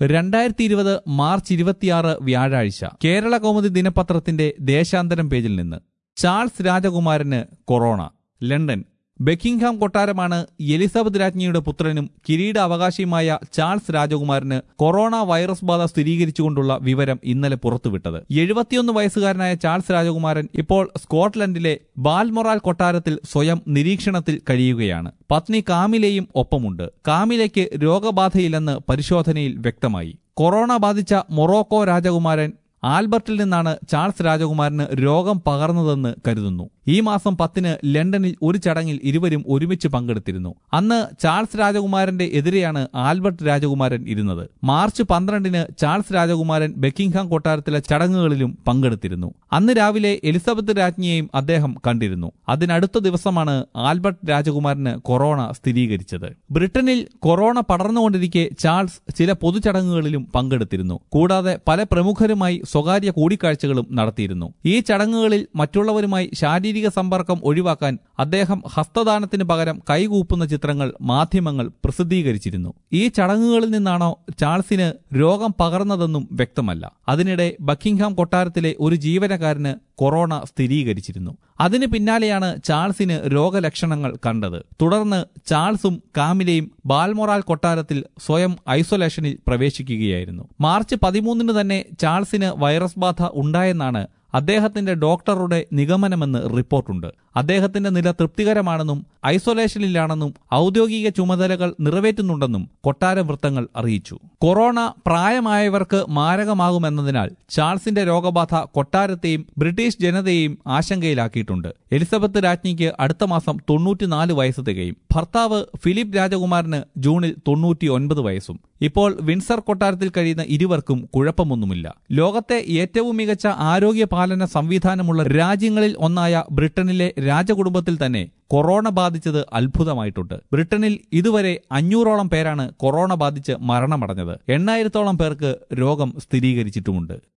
രണ്ടായിരത്തി ഇരുപത് മാർച്ച് ഇരുപത്തിയാറ് വ്യാഴാഴ്ച കേരള കൗമുദി ദിനപത്രത്തിന്റെ ദേശാന്തരം പേജിൽ നിന്ന് ചാൾസ് രാജകുമാരന് കൊറോണ ലണ്ടൻ ബക്കിംഗ്ഹാം കൊട്ടാരമാണ് എലിസബത്ത് രാജ്ഞിയുടെ പുത്രനും കിരീട അവകാശിയുമായ ചാൾസ് രാജകുമാരന് കൊറോണ വൈറസ് ബാധ സ്ഥിരീകരിച്ചുകൊണ്ടുള്ള വിവരം ഇന്നലെ പുറത്തുവിട്ടത് എഴുപത്തിയൊന്ന് വയസ്സുകാരനായ ചാൾസ് രാജകുമാരൻ ഇപ്പോൾ സ്കോട്ട്ലൻഡിലെ ബാൽമൊറാൽ കൊട്ടാരത്തിൽ സ്വയം നിരീക്ഷണത്തിൽ കഴിയുകയാണ് പത്നി കാമിലയും ഒപ്പമുണ്ട് കാമിലയ്ക്ക് രോഗബാധയില്ലെന്ന് പരിശോധനയിൽ വ്യക്തമായി കൊറോണ ബാധിച്ച മൊറോക്കോ രാജകുമാരൻ ആൽബർട്ടിൽ നിന്നാണ് ചാൾസ് രാജകുമാരന് രോഗം പകർന്നതെന്ന് കരുതുന്നു ഈ മാസം പത്തിന് ലണ്ടനിൽ ഒരു ചടങ്ങിൽ ഇരുവരും ഒരുമിച്ച് പങ്കെടുത്തിരുന്നു അന്ന് ചാൾസ് രാജകുമാരന്റെ എതിരെയാണ് ആൽബർട്ട് രാജകുമാരൻ ഇരുന്നത് മാർച്ച് പന്ത്രണ്ടിന് ചാൾസ് രാജകുമാരൻ ബക്കിംഗ്ഹാം കൊട്ടാരത്തിലെ ചടങ്ങുകളിലും പങ്കെടുത്തിരുന്നു അന്ന് രാവിലെ എലിസബത്ത് രാജ്ഞിയെയും അദ്ദേഹം കണ്ടിരുന്നു അതിനടുത്ത ദിവസമാണ് ആൽബർട്ട് രാജകുമാരന് കൊറോണ സ്ഥിരീകരിച്ചത് ബ്രിട്ടനിൽ കൊറോണ പടർന്നുകൊണ്ടിരിക്കെ ചാൾസ് ചില പൊതുചടങ്ങുകളിലും പങ്കെടുത്തിരുന്നു കൂടാതെ പല പ്രമുഖരുമായി സ്വകാര്യ കൂടിക്കാഴ്ചകളും നടത്തിയിരുന്നു ഈ ചടങ്ങുകളിൽ മറ്റുള്ളവരുമായി ശാരീരിക സമ്പർക്കം ഒഴിവാക്കാൻ അദ്ദേഹം ഹസ്തദാനത്തിന് പകരം കൈകൂപ്പുന്ന ചിത്രങ്ങൾ മാധ്യമങ്ങൾ പ്രസിദ്ധീകരിച്ചിരുന്നു ഈ ചടങ്ങുകളിൽ നിന്നാണോ ചാൾസിന് രോഗം പകർന്നതെന്നും വ്യക്തമല്ല അതിനിടെ ബക്കിംഗ്ഹാം കൊട്ടാരത്തിലെ ഒരു ജീവനക്കാരന് കൊറോണ സ്ഥിരീകരിച്ചിരുന്നു അതിന് പിന്നാലെയാണ് ചാൾസിന് രോഗലക്ഷണങ്ങൾ കണ്ടത് തുടർന്ന് ചാൾസും കാമിലയും ബാൽമൊറാൽ കൊട്ടാരത്തിൽ സ്വയം ഐസൊലേഷനിൽ പ്രവേശിക്കുകയായിരുന്നു മാർച്ച് പതിമൂന്നിന് തന്നെ ചാൾസിന് വൈറസ് ബാധ ഉണ്ടായെന്നാണ് അദ്ദേഹത്തിന്റെ ഡോക്ടറുടെ നിഗമനമെന്ന് റിപ്പോർട്ടുണ്ട് അദ്ദേഹത്തിന്റെ നില തൃപ്തികരമാണെന്നും ഐസൊലേഷനിലാണെന്നും ഔദ്യോഗിക ചുമതലകൾ നിറവേറ്റുന്നുണ്ടെന്നും കൊട്ടാര വൃത്തങ്ങൾ അറിയിച്ചു കൊറോണ പ്രായമായവർക്ക് മാരകമാകുമെന്നതിനാൽ ചാൾസിന്റെ രോഗബാധ കൊട്ടാരത്തെയും ബ്രിട്ടീഷ് ജനതയെയും ആശങ്കയിലാക്കിയിട്ടുണ്ട് എലിസബത്ത് രാജ്ഞിക്ക് അടുത്ത മാസം തൊണ്ണൂറ്റിനാല് വയസ്സ് തികയും ഭർത്താവ് ഫിലിപ്പ് രാജകുമാരന് ജൂണിൽ തൊണ്ണൂറ്റി ഒൻപത് വയസ്സും ഇപ്പോൾ വിൻസർ കൊട്ടാരത്തിൽ കഴിയുന്ന ഇരുവർക്കും കുഴപ്പമൊന്നുമില്ല ലോകത്തെ ഏറ്റവും മികച്ച ആരോഗ്യ പാലന സംവിധാനമുള്ള രാജ്യങ്ങളിൽ ഒന്നായ ബ്രിട്ടനിലെ രാജകുടുംബത്തിൽ തന്നെ കൊറോണ ബാധിച്ചത് അത്ഭുതമായിട്ടുണ്ട് ബ്രിട്ടനിൽ ഇതുവരെ അഞ്ഞൂറോളം പേരാണ് കൊറോണ ബാധിച്ച് മരണമടഞ്ഞത് എണ്ണായിരത്തോളം പേർക്ക് രോഗം സ്ഥിരീകരിച്ചിട്ടുമുണ്ട്